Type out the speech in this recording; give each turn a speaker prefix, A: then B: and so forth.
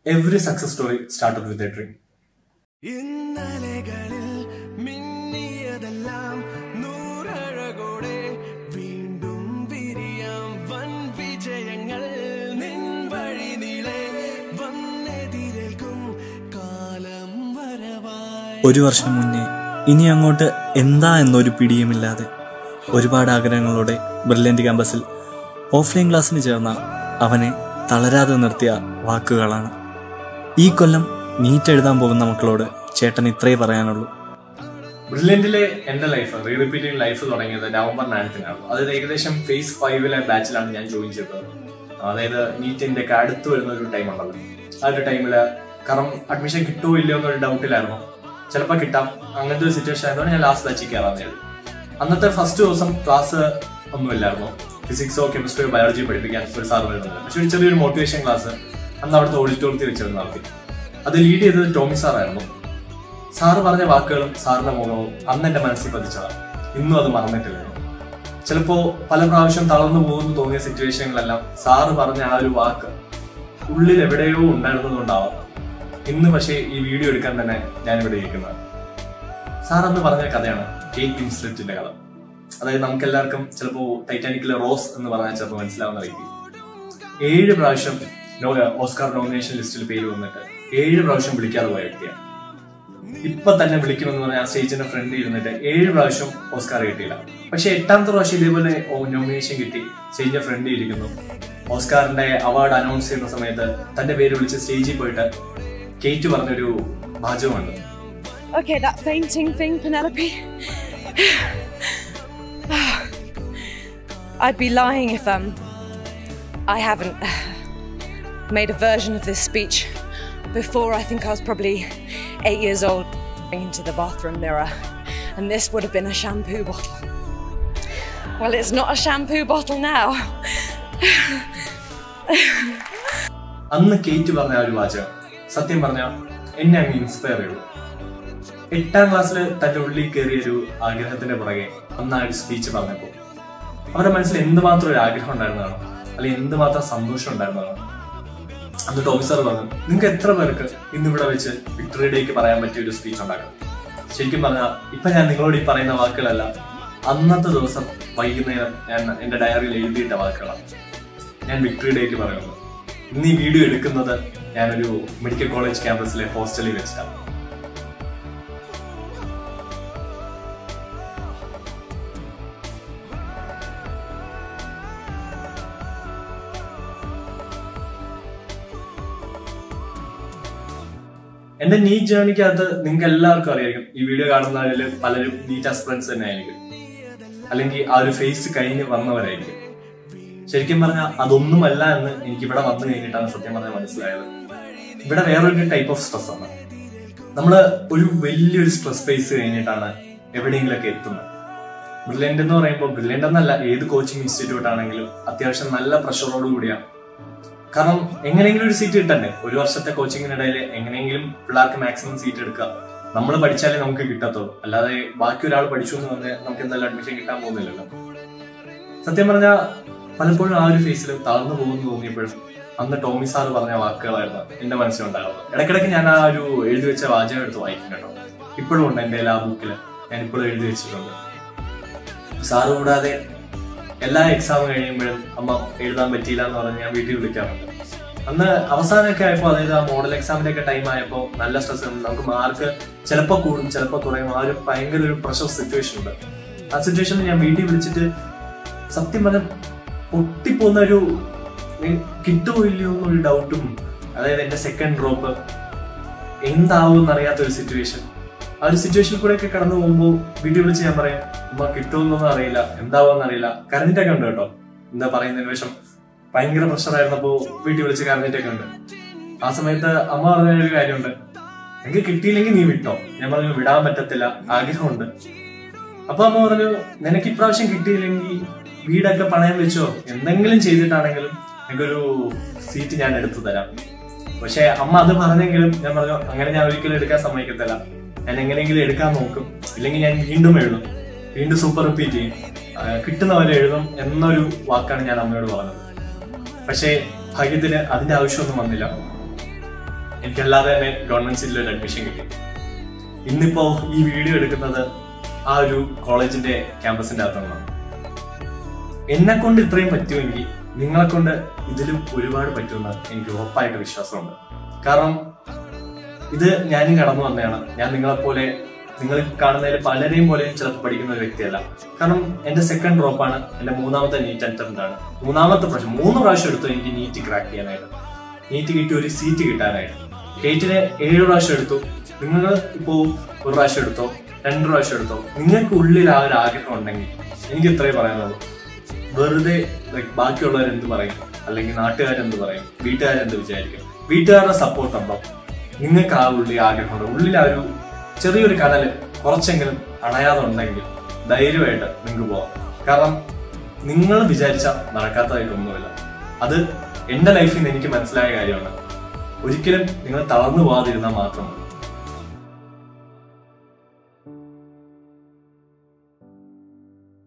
A: Every success story started with a dream
B: ഇന്നലകളിൽ മിന്നിയതെല്ലാം നൂറഴകോടെ വീണ്ടും വിരിയാം വൻ വിജയങ്ങൾ നിൻ വഴി നീളെ വന്നെതിരേൽക്കും കാലം വരവായി
C: ഒരു വർഷം മുന്നേ ഇനി അങ്ങോട്ട് എന്താ എന്നൊരു പിടിയുമില്ലാതെ ഒരുപാട് ആഗ്രഹങ്ങളോടെ ബ്രില്യൻ്റ് ക്യാമ്പസിൽ ഓഫ്ലൈൻ ക്ലാസ്സിന് ചേർന്ന അവനെ തളരാതെ നിർത്തിയ വാക്കുകളാണ് ഈ കൊല്ലം നീറ്റ് എഴുതാൻ പോകുന്ന മക്കളോട് ചേട്ടൻ ഇത്രേ പറയാനുള്ളൂ
A: ബ്രില്യന്റിലെ എന്റെ ലൈഫ് റീ റിപ്പീറ്റിംഗ് ലൈഫ് തുടങ്ങിയത് നവംബർ നയൻത്തിനാണ് അതായത് ഏകദേശം ഫേസ് ഫൈവിലെ ബാച്ചിലാണ് ഞാൻ ജോയിൻ ചെയ്തത് അതായത് നീറ്റിന്റെ ഒക്കെ അടുത്ത് വരുന്ന ഒരു ടൈം ഉണ്ടല്ലോ ആ ഒരു ടൈമില് കാരണം അഡ്മിഷൻ കിട്ടുമോ ഇല്ലയോ എന്നൊരു ഡൗട്ടിലായിരുന്നു ചിലപ്പോൾ കിട്ടാം അങ്ങനത്തെ ഒരു സിറ്റുവേഷൻ ആയതുകൊണ്ട് ഞാൻ ലാസ്റ്റ് ബാച്ചിൽ കയറാൻ നേടി അന്നത്തെ ഫസ്റ്റ് ദിവസം ക്ലാസ് ഒന്നുമില്ലായിരുന്നു ഫിസിക്സോ കെമിസ്ട്രിയോ ബയോളജിയോ പഠിപ്പിക്കാൻ ഒരു സാർ വരുന്നത് പക്ഷെ ഒരു ചെറിയൊരു മോട്ടിവേഷൻ ക്ലാസ് അന്ന് അവിടുത്തെ ഓഡിറ്റോറിയത്തിൽ വെച്ചിരുന്നു നടത്തി അത് ലീഡ് ചെയ്തത് ടോമി സാറായിരുന്നു സാറ് പറഞ്ഞ വാക്കുകളും സാറിന്റെ മുഖവും അന്ന് എന്റെ മനസ്സിൽ പതിച്ചതാണ് ഇന്നും അത് മറന്നിട്ടില്ല ഞാൻ. ചിലപ്പോ പല പ്രാവശ്യം തളർന്നു പോകുന്നു തോന്നിയ സിറ്റുവേഷനിലെല്ലാം സാറ് പറഞ്ഞ ആ ഒരു വാക്ക് ഉള്ളിൽ എവിടെയോ ഉണ്ടായിരുന്നതുകൊണ്ടാവാം ഇന്ന് പക്ഷേ ഈ വീഡിയോ എടുക്കാൻ തന്നെ ഞാനിവിടെ ഇരിക്കുന്നത് സാർ അന്ന് പറഞ്ഞ കഥയാണ് കേക്ക് വിൻസ്ലെറ്റിന്റെ കഥ അതായത് നമുക്ക് എല്ലാവർക്കും ചിലപ്പോ ടൈറ്റാനിക്കിലെ റോസ് എന്ന് പറഞ്ഞാൽ ചിലപ്പോൾ മനസ്സിലാവുന്ന വ്യക്തി ഏഴ് പ്രാവശ്യം നോ- ഓസ്കാർ നോമിനേഷൻ ലിസ്റ്റിൽ പേര് വന്നിട്ട് ഏഴ് പ്രാവശ്യം വിളിക്കാതെ പോയ വ്യക്തിയാണ് ഇപ്പൊ തന്നെ വിളിക്കുമെന്ന് പറഞ്ഞ ആ സ്റ്റേജിന്റെ ഫ്രണ്ട് ഇരുന്നിട്ട് ഏഴ് പ്രാവശ്യം ഓസ്കാർ കിട്ടിയില്ല പക്ഷെ എട്ടാമത്തെ പ്രാവശ്യം ഇതേപോലെ നോമിനേഷൻ കിട്ടി സ്റ്റേജിന്റെ ഫ്രണ്ട് ഇരിക്കുന്നു ഓസ്കാറിന്റെ അവാർഡ് അനൗൺസ് ചെയ്യുന്ന സമയത്ത് തന്റെ പേര് വിളിച്ച് സ്റ്റേജിൽ പോയിട്ട് കേറ്റ് പറഞ്ഞൊരു വാചകമുണ്ട്
D: Okay, that fainting thing, Penelope. I'd be lying if um I haven't made a version of this speech before I think I was probably eight years old into the bathroom mirror and this would have been a shampoo bottle. Well, it's not a shampoo bottle now.
A: അന്ന് കേറ്റ് പറഞ്ഞ ആ ഒരു വാചകം സത്യം പറഞ്ഞ എന്നെ അങ്ങ് inspire ചെയ്തു എട്ടാം ക്ലാസ്സിൽ തന്റെ ഉള്ളിൽ കയറിയ ഒരു ആഗ്രഹത്തിന്റെ പുറകെ അന്ന് ആ ഒരു സ്പീച്ച് പറഞ്ഞപ്പോ അവരുടെ മനസ്സിൽ എന്തുമാത്രം ഒരു ആഗ്രഹം ഉണ്ടായിരുന്നതാണ് അല്ലെങ്കിൽ എന്തുമാത്രം സന്തോഷം ഉണ്ടായിരുന്നതാണ് അന്ന് ടോമി സാർ പറഞ്ഞു നിങ്ങൾക്ക് എത്ര പേർക്ക് ഇന്ന് ഇവിടെ വെച്ച് വിക്ടറി ഡേക്ക് പറയാൻ പറ്റിയ ഒരു സ്പീച്ച് ഉണ്ടാക്കാം ശരിക്കും പറഞ്ഞാൽ ഇപ്പൊ ഞാൻ നിങ്ങളോട് ഈ പറയുന്ന വാക്കുകളല്ല അന്നത്തെ ദിവസം വൈകുന്നേരം ഞാൻ എന്റെ ഡയറിയിൽ എഴുതിയിട്ട വാക്കുകളാണ് ഞാൻ വിക്ടറി ഡേക്ക് പറയുന്നു ഇന്ന് ഈ വീഡിയോ എടുക്കുന്നത് ഞാനൊരു മെഡിക്കൽ കോളേജ് ക്യാമ്പസിലെ ഹോസ്റ്റലിൽ വെച്ചിട്ടാണ് എന്റെ നീറ്റ് ജേർണിക്കകത്ത് നിങ്ങൾക്ക് എല്ലാവർക്കും അറിയായിരിക്കും ഈ വീഡിയോ കാണുന്നവരിൽ പലരും നീറ്റ് അസ്പിറൻസ് തന്നെ ആയിരിക്കും അല്ലെങ്കിൽ ആ ഒരു ഫേസ് കഴിഞ്ഞ് വന്നവരായിരിക്കും ശരിക്കും പറഞ്ഞാൽ അതൊന്നുമല്ല എന്ന് എനിക്ക് ഇവിടെ വന്നു കഴിഞ്ഞിട്ടാണ് സത്യം പറഞ്ഞാൽ മനസ്സിലായത് ഇവിടെ വേറൊരു ടൈപ്പ് ഓഫ് സ്ട്രെസ് ആണ് നമ്മള് ഒരു വലിയൊരു സ്ട്രെസ് ഫേസ് കഴിഞ്ഞിട്ടാണ് എവിടെയെങ്കിലൊക്കെ എത്തുന്നത് ബ്രില്യൻ്റ് എന്ന് പറയുമ്പോൾ ബ്രില്യൻ്റ് എന്നല്ല ഏത് കോച്ചിങ് ഇൻസ്റ്റിറ്റ്യൂട്ട് ആണെങ്കിലും അത്യാവശ്യം നല്ല പ്രഷറോട് കൂടിയാണ് കാരണം എങ്ങനെയെങ്കിലും ഒരു സീറ്റ് കിട്ടണ്ടേ ഒരു വർഷത്തെ കോച്ചിങ്ങിനിടയിൽ എങ്ങനെയെങ്കിലും പിള്ളേർക്ക് മാക്സിമം സീറ്റ് എടുക്കുക നമ്മൾ പഠിച്ചാലേ നമുക്ക് കിട്ടത്തുള്ളൂ അല്ലാതെ ബാക്കി ഒരാൾ പഠിച്ചു എന്ന് പറഞ്ഞാൽ നമുക്ക് എന്തായാലും അഡ്മിഷൻ കിട്ടാൻ പോകുന്നില്ലല്ലോ സത്യം പറഞ്ഞാൽ പലപ്പോഴും ആ ഒരു ഫേസിൽ തളർന്നു പോകുന്നു തോന്നിയപ്പോഴും അന്ന് ടോമി സാർ പറഞ്ഞ വാക്കുകളായിരുന്നു എന്റെ മനസ്സിലുണ്ടാകുന്നത് ഇടയ്ക്കിടയ്ക്ക് ഞാൻ ആ ഒരു എഴുതി വെച്ച വാചകം എടുത്ത് വായിക്കും കേട്ടോ ഇപ്പോഴും ഉണ്ട് എന്റെ ആ ബുക്കിൽ ഞാൻ ഇപ്പോഴും എഴുതി വെച്ചിട്ടുണ്ട് സാറ് കൂടാതെ എല്ലാ എക്സാം കഴിയുമ്പോഴും അമ്മ എഴുതാൻ പറ്റിയില്ല എന്ന് പറഞ്ഞ് ഞാൻ വീട്ടിൽ വിളിക്കാറുണ്ട് അന്ന് അവസാനമൊക്കെ ആയപ്പോൾ അതായത് ആ മോഡൽ എക്സാമിന്റെ ഒക്കെ ടൈം ആയപ്പോൾ നല്ല സ്ട്രെസ് നമുക്ക് മാർക്ക് ചിലപ്പോൾ കൂടും ചിലപ്പോൾ കുറയും ആ ഒരു ഭയങ്കര ഒരു പ്രഷർ സിറ്റുവേഷൻ ഉണ്ട് ആ സിറ്റുവേഷനിൽ ഞാൻ വീട്ടിൽ വിളിച്ചിട്ട് സത്യം പറഞ്ഞ പൊട്ടിപ്പോകുന്ന ഒരു ഏ, കിട്ടുമോ ഇല്ലയോ എന്നൊരു ഡൗട്ടും അതായത് എന്റെ സെക്കൻഡ് ഡ്രോപ്പ് എന്താവും എന്നറിയാത്ത ഒരു സിറ്റുവേഷൻ ആ ഒരു സിറ്റുവേഷനിൽ കൂടെ ഒക്കെ കടന്നു പോകുമ്പോൾ വീട്ടിൽ വിളിച്ച് ഞാൻ പറയാം ഉമ്മ കിട്ടുമെന്നൊന്നും അറിയില്ല എന്താവുമെന്ന് അറിയില്ല കരഞ്ഞിട്ടൊക്കെ ഉണ്ട് കേട്ടോ എന്താ പറയുന്ന നിമിഷം ഭയങ്കര പ്രഷറായിരുന്നപ്പോ വീട്ടിൽ വിളിച്ച് കരഞ്ഞിട്ടൊക്കെ ഉണ്ട് ആ സമയത്ത് അമ്മ പറഞ്ഞ ഒരു കാര്യമുണ്ട് എനിക്ക് കിട്ടിയില്ലെങ്കിൽ നീ വിട്ടോ ഞാൻ പറഞ്ഞു വിടാൻ പറ്റത്തില്ല ആഗ്രഹമുണ്ട് അപ്പൊ അമ്മ പറഞ്ഞു നിനക്ക് ഇപ്രാവശ്യം കിട്ടിയില്ലെങ്കിൽ വീടൊക്കെ പണയം വെച്ചോ എന്തെങ്കിലും ചെയ്തിട്ടാണെങ്കിലും എനിക്കൊരു സീറ്റ് ഞാൻ എടുത്തു തരാം പക്ഷെ അമ്മ അത് പറഞ്ഞെങ്കിലും ഞാൻ പറഞ്ഞു അങ്ങനെ ഞാൻ ഒരിക്കലും എടുക്കാൻ സമ്മതിക്കത്തില്ല ഞാൻ എങ്ങനെയെങ്കിലും എടുക്കാൻ നോക്കും ഇല്ലെങ്കിൽ ഞാൻ വീണ്ടും എഴുതും വീണ്ടും സൂപ്പർ റിപ്പീറ്റ് ചെയ്യും ആ, കിട്ടുന്നവരെ എഴുതും എന്നൊരു വാക്കാണ് ഞാൻ അമ്മയോട് പറഞ്ഞത് പക്ഷേ ഭാഗ്യത്തിന് അതിന്റെ ആവശ്യമൊന്നും വന്നില്ല എനിക്കല്ലാതെ തന്നെ ഗവൺമെന്റ് സീറ്റിൽ ഒരു അഡ്മിഷൻ കിട്ടി ഇന്നിപ്പോ ഈ വീഡിയോ എടുക്കുന്നത് ആ ഒരു കോളേജിന്റെ ക്യാമ്പസിന്റെ അകത്തുനിന്നാണ് എന്നെ കൊണ്ട് ഇത്രയും പറ്റുമെങ്കിൽ നിങ്ങളെ കൊണ്ട് ഇതിലും ഒരുപാട് പറ്റുമെന്ന് എനിക്ക് ഉറപ്പായിട്ട് വിശ്വാസമുണ്ട് കാരണം ഇത് ഞാനും കടന്നു വന്നതാണ് ഞാൻ നിങ്ങളെപ്പോലെ നിങ്ങൾ കാണുന്നതിൽ പലരെയും പോലെ ചിലപ്പോൾ പഠിക്കുന്ന ഒരു വ്യക്തിയല്ല കാരണം എന്റെ സെക്കൻഡ് ഡ്രോപ്പാണ് എന്റെ മൂന്നാമത്തെ നീറ്റ് അറ്റംപ്റ്റ് ആണ് മൂന്നാമത്തെ പ്രാവശ്യം മൂന്ന് പ്രാവശ്യം എടുത്തു എനിക്ക് നീറ്റ് ക്രാക്ക് ചെയ്യാനായിട്ട് നീറ്റ് കിട്ടി ഒരു സീറ്റ് കിട്ടാനായിട്ട് കേറ്റിന് ഏഴ് പ്രാവശ്യം എടുത്തു നിങ്ങൾ ഇപ്പോൾ ഒരു പ്രാവശ്യം എടുത്തോ രണ്ട് പ്രാവശ്യം എടുത്തോ നിങ്ങൾക്ക് ഉള്ളിൽ ആ ഒരു ആഗ്രഹം ഉണ്ടെങ്കിൽ എനിക്ക് ഇത്രേ പറയാനുള്ളൂ വെറുതെ like, ബാക്കിയുള്ളവർ എന്ത് പറയും അല്ലെങ്കിൽ നാട്ടുകാരെന്ത് പറയും വീട്ടുകാരെന്ത് വിചാരിക്കും വീട്ടുകാരുടെ സപ്പോർട്ട് ഉണ്ടോ നിങ്ങൾക്ക് ആ ഉള്ളിൽ ആഗ്രഹമുണ്ടോ ഉള്ളിൽ ആ ഒരു ചെറിയൊരു കടല് കുറച്ചെങ്കിലും അണയാതെ ഉണ്ടെങ്കിൽ ധൈര്യമായിട്ട് നിങ്ങൾക്ക് പോവാം കാരണം നിങ്ങൾ വിചാരിച്ച നടക്കാത്തതായിട്ടൊന്നുമില്ല അത് എന്റെ ലൈഫിൽ നിന്ന് എനിക്ക് മനസ്സിലായ കാര്യമാണ് ഒരിക്കലും നിങ്ങൾ തളർന്നു പോകാതിരുന്നാൽ മാത്രം മതി